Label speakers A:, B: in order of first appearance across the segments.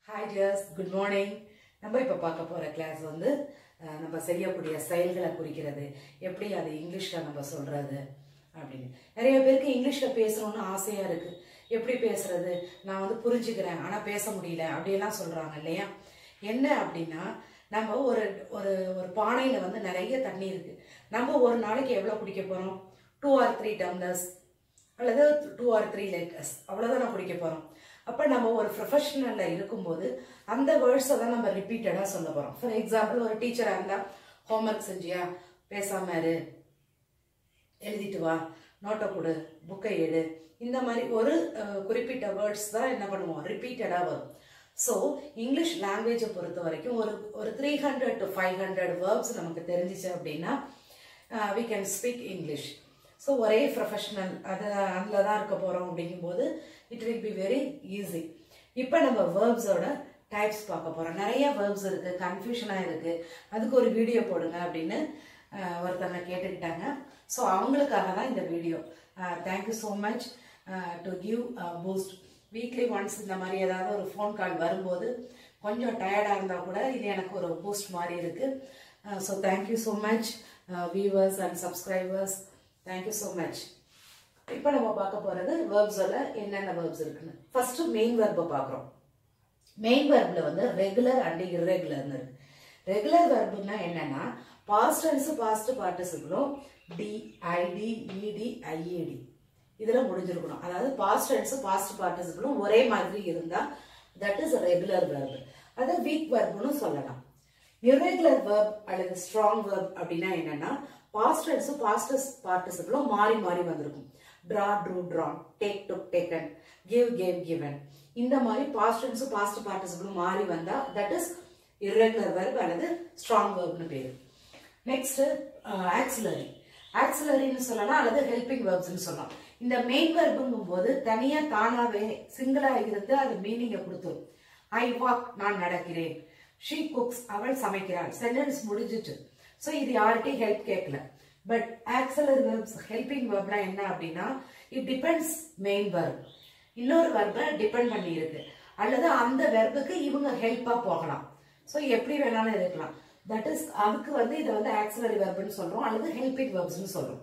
A: hi tears good morning நம்ம இப்போ பார்க்க போகிற கிளாஸ் வந்து அஹ், நம்ம செய்யக்கூடிய செயல்களை குறிக்கிறது எப்படி அது இங்கிலீஷில் நம்ம சொல்கிறது அப்படின்னு நிறைய பேருக்கு இங்கிலீஷில் பேசணும்னு ஆசையாக இருக்குது எப்படி பேசுறது நான் வந்து புரிஞ்சுக்கிறேன் ஆனால் பேச முடியல அப்படியெல்லாம் சொல்கிறாங்க இல்லையா என்ன அப்படின்னா நம்ம ஒரு ஒரு ஒரு பானையில் வந்து நிறைய தண்ணி இருக்குது நம்ம ஒரு நாளைக்கு எவ்வளோ குடிக்க போகிறோம் டூ ஆர் த்ரீ டம்ளர்ஸ் அல்லது டூ ஆர் த்ரீ லிட்டர்ஸ் அவ்வளோதான் நான் குடிக்க போகிறோம் அப்போ நம்ம ஒரு ப்ரொஃபஷனலில் இருக்கும்போது அந்த வேர்ட்ஸை தான் நம்ம ரிப்பீட்டடாக சொல்ல போகிறோம் ஃபார் எக்ஸாம்பிள் ஒரு டீச்சராக இருந்தால் ஹோம்ஒர்க் செஞ்சியா பேசாம இரு எழுதிட்டு வா நோட்டை கொடு புக்கை எடு இந்த மாதிரி ஒரு அஹ், குறிப்பிட்ட வேர்ட்ஸ் தான் என்ன பண்ணுவோம் ரிப்பீட்டடாக வரும் ஸோ இங்கிலீஷ் லாங்குவேஜை பொறுத்த வரைக்கும் ஒரு ஒரு three hundred to five hundred verbs நமக்கு தெரிஞ்சிச்சு அப்படின்னா we can speak English so ஒரே ப்ரொஃபஷனல் அது அதில் தான் இருக்க போகிறோம் அப்படிங்கும்போது it will be very easy இப்போ நம்ம வேர்ப்ஸோட டைப்ஸ் பார்க்க போகிறோம் நிறைய வேர்ப்ஸ் இருக்குது கன்ஃபியூஷனாக இருக்குது அதுக்கு ஒரு வீடியோ போடுங்க அப்படின்னு அஹ், ஒருத்தவங்க கேட்டுக்கிட்டாங்க ஸோ அவங்களுக்காக தான் இந்த video thank you so much to give boost weekly once இந்த மாதிரி ஏதாவது ஒரு ஃபோன் கால் வரும்போது கொஞ்சம் டயர்டாக இருந்தால் கூட இது எனக்கு ஒரு பூஸ்ட் மாதிரி இருக்குது so thank you so much viewers and subscribers thank you so much இப்போ நம்ம பார்க்க போகிறது வேர்ப்ஸில் என்னென்ன வேர்ப்ஸ் இருக்குன்னு ஃபர்ஸ்ட் மெயின் வேர்பை பார்க்குறோம் மெயின் வெர்ப்ல வந்து ரெகுலர் அண்ட் இர்ரெகுலர்னு இருக்கு ரெகுலர் வெர்ப்னா என்னன்னா பாஸ்ட் டென்ஸ் பாஸ்ட் பார்ட்டிசிபிளும் டி ஐடி இடி ஐஏடி இதுல முடிஞ்சிருக்கணும் அதாவது பாஸ்ட் டென்ஸ் பாஸ்ட் பார்ட்டிசிபிளும் ஒரே மாதிரி இருந்தா தட் இஸ் ரெகுலர் வெர்ப் அதை வீக் வெர்ப்னு சொல்லலாம் இர்ரெகுலர் வெர்ப் அல்லது ஸ்ட்ராங் வெர்ப் அப்படின்னா என்னன்னா பாஸ்ட் டென்ஸ் பாஸ்ட் பார்ட்டிசிபிளும் மாறி மாறி வந்திருக்கும் draw drew drawn take took taken give gave given இந்த மாதிரி பாஸ்ட் டென்ஸ் பாஸ்ட் பார்ட்டிசிபிளும் மாறி வந்தா தட் இஸ் இர்ரெகுலர் வெர்ப் அல்லது ஸ்ட்ராங் வெர்ப்னு பேரு நெக்ஸ்ட் ஆக்சிலரி ஆக்சிலரின்னு சொல்லலாம் அல்லது ஹெல்பிங் வெர்ப்ஸ்னு சொல்லலாம் இந்த மெயின் வெர்புங்கும் போது தனியா தானாவே சிங்கிளா இருந்து அது மீனிங்கை கொடுத்துரும் ஐ வாக் நான் நடக்கிறேன் ஷீ குக்ஸ் அவள் சமைக்கிறாள் சென்டென்ஸ் முடிஞ்சிட்டு ஸோ இது யார்கிட்டையும் ஹெல்ப் கேட்கல பட் ஆக்சிலரி வெர்ப்ஸ் ஹெல்பிங் வெர்ப்னா என்ன அப்படின்னா இட் டிபெண்ட்ஸ் மெயின் வெர்ப் இன்னொரு வெர்பை டிபெண்ட் பண்ணி இருக்கு அல்லது அந்த வெர்புக்கு இவங்க ஹெல்ப்பா போகலாம் ஸோ எப்படி வேணாலும் இருக்கலாம் தட் இஸ் அதுக்கு வந்து இதை வந்து ஆக்சிலரி வெர்ப்னு சொல்றோம் அல்லது ஹெல்பிங் வெர்ப்ஸ்னு சொல்றோம்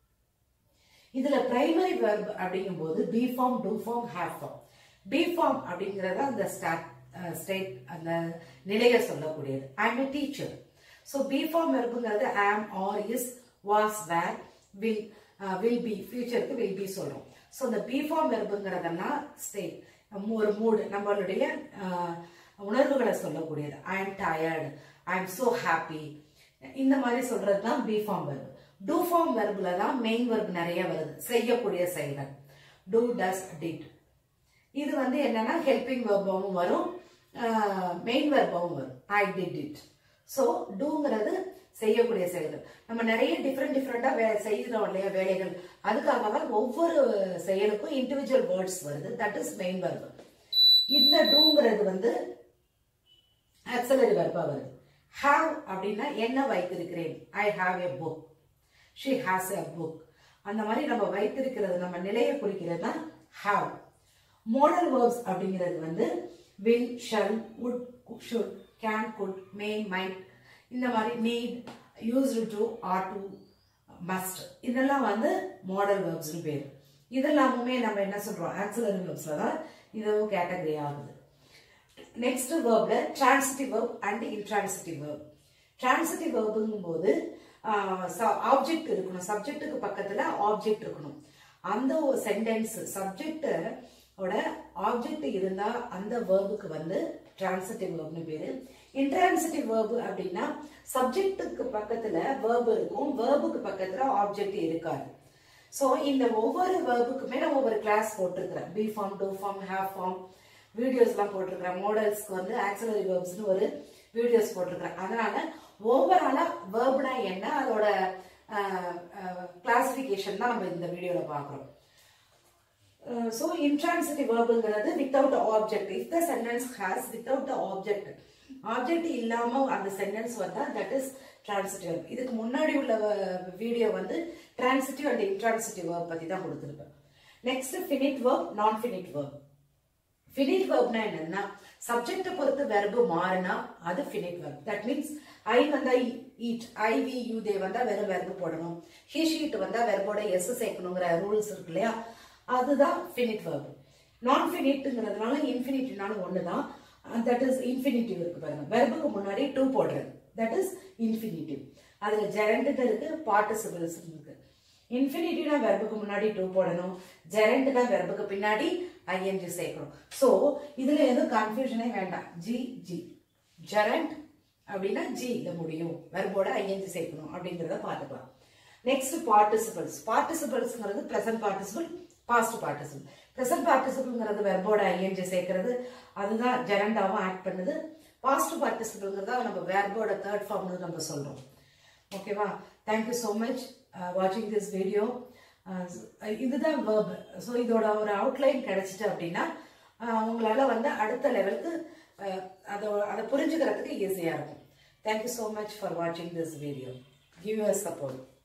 A: இதுல பிரைமரி வெர்ப் அப்படிங்கும்போது be form do form have form be form அப்படிங்கறத அந்த ஸ்டாட் ஸ்டேட் அந்த நிலையை சொல்லக்கூடியது I am a teacher so be form வெர்புங்கிறது am are is was were will will be ஃபியூச்சருக்கு வில் பி சொல்றோம் ஸோ இந்த பி ஃபார்ம் வெர்புங்கிறதெல்லாம் ஸ்டேட் ஒரு மூடு நம்மளுடைய அஹ், உணர்வுகளை சொல்லக்கூடியது I am tired I am so happy இந்த மாதிரி சொல்றது தான் be form verb do form வெர்ப்ல தான் மெயின் வெர்ப் நிறைய வருது செய்யக்கூடிய செயல்கள் டூ டஸ் டிட் இது வந்து என்னன்னா ஹெல்பிங் வெர்பாவும் வரும் மெயின் வெர்பாவும் வரும் ஐ டிட் இட் ஸோ டூங்கிறது செய்யக்கூடிய செயல்கள் நம்ம நிறைய டிஃப்ரெண்ட் டிஃப்ரெண்டா வே செய்கிறோம் இல்லையா வேலைகள் அதுக்காக தான் ஒவ்வொரு செயலுக்கும் இண்டிவிஜுவல் வேர்ட்ஸ் வருது தட் இஸ் மெயின் வெர்ப் இந்த டூங்கிறது வந்து ஆக்சலரி வெர்பா வருது ஹாவ் அப்படின்னா என்ன வைத்திருக்கிறேன் I have a book she has a book அந்த மாதிரி நம்ம வைத்திருக்கிறது நம்ம நிலையை குறிக்கிறது தான் ஹாவ் மோடல் வேர்ப்ஸ் அப்படிங்கிறது வந்து will shall would should can could may might இந்த மாதிரி need used to ought to must இதெல்லாம் வந்து மாடல் வேர்ப்ஸ்னு பேர் இதெல்லாமுமே நம்ம என்ன சொல்றோம் ஆக்சிலரி வேர்ப்ஸ்ல தான் இதுவும் கேட்டகரி ஆகுது நெக்ஸ்ட் வேர்ப்ல transitive verb and intransitive verb transitive வேர்புங்கும் போது ஆப்ஜெக்ட் இருக்கணும் சப்ஜெக்ட்டுக்கு பக்கத்துல ஆப்ஜெக்ட் இருக்கணும் அந்த ஒரு சென்டென்ஸ் சப்ஜெக்ட் ஓட ஆப்ஜெக்ட் இருந்தா அந்த வேர்புக்கு வந்து டிரான்சிட்டிவ் வேர்ப்னு பேரு இன்ட்ரான்சிட்டிவ் வேர்பு அப்படின்னா சப்ஜெக்ட்டுக்கு பக்கத்துல வேர்பு இருக்கும் வேர்புக்கு பக்கத்துல ஆப்ஜெக்ட் இருக்காது ஸோ இந்த ஒவ்வொரு வேர்புக்குமே நான் ஒவ்வொரு கிளாஸ் போட்டிருக்கிறேன் be form do form have form வீடியோஸ்லாம் போட்டிருக்கிறேன் மாடல்ஸ்க்கு வந்து ஆக்சிலரி வேர்ப்ஸ்னு ஒரு வீடியோஸ் போட்டிருக்கிறேன் அதனால ஓவராலா வேர்ப்னா என்ன அதோட கிளாசிஃபிகேஷன் தான் நம்ம இந்த வீடியோல பார்க்குறோம் ஸோ இன்ட்ரான்சிட்டிவ் வேர்புங்கிறது without object if the sentence has without the object object இல்லாம அந்த சென்டென்ஸ் வந்தா தட் இஸ் டிரான்சிட்டிவ் இதுக்கு முன்னாடி உள்ள வீடியோ வந்து டிரான்சிட்டிவ் அண்ட் இன்ட்ரான்சிட்டிவ் வேர்ப் பத்தி தான் கொடுத்துருப்பேன் next finite verb non finite verb finite வெர்ப்னா என்னன்னா சப்ஜெக்டை பொறுத்து வெர்பு மாறினா அது finite verb that means I வந்தா eat I we you they வந்தா வெறும் வெர்பு போடணும் ஹி ஷீட் வந்தா வெர்போட எஸ் சேர்க்கணுங்கிற ரூல்ஸ் இருக்கு இல்லையா அதுதான் ஃபினிட் வெர்ப் நான் ஃபினிட்டுங்கிறதுனால இன்ஃபினிட்டினாலும் ஒன்று தான் தட் இஸ் இன்ஃபினிட்டிவ் இருக்கு பாருங்க வெர்புக்கு முன்னாடி டூ போடுறது தட் இஸ் இன்ஃபினிட்டிவ் அதுல ஜெரண்ட் இருக்கு பார்ட்டிசிபிள்ஸ் இருக்கு இன்ஃபினிட்டிவ்னா வெர்புக்கு முன்னாடி டூ போடணும் ஜெரண்ட்னா வெர்புக்கு பின்னாடி ஐஎன்ஜி சேர்க்கணும் ஸோ இதுல எதுவும் கன்ஃபியூஷனே வேண்டாம் ஜி ஜி ஜெரண்ட் அப்படின்னா ஜி இல்ல முடியும் வெர்போட ஐஎன்ஜி சேர்க்கணும் அப்படிங்கிறத பார்த்துக்கலாம் நெக்ஸ்ட் பார்ட்டிசிபிள்ஸ் பார்ட்டிசிபிள்ஸ்ங்கிறது present participle past participle present பார்ட்டிசிபிள்ங்கிறது வெர்போட ஐஎன்ஜி சேர்க்கறது அதுதான் ஜெரண்டாவும் ஆக்ட் பண்ணுது பாஸ்ட் பார்ட்டிசிபிள்ங்கிறதா நம்ம வெர்போட தேர்ட் ஃபார்ம்னு நம்ம சொல்றோம் ஓகேவா தேங்க்யூ ஸோ மச் வாட்சிங் திஸ் வீடியோ இதுதான் வேர்ப் ஸோ இதோட ஒரு அவுட்லைன் கிடைச்சிட்டு அப்படின்னா உங்களால் வந்து அடுத்த லெவலுக்கு அதை அதை புரிஞ்சுக்கிறதுக்கு ஈஸியாக இருக்கும் தேங்க்யூ ஸோ மச் ஃபார் வாட்சிங் this video give your support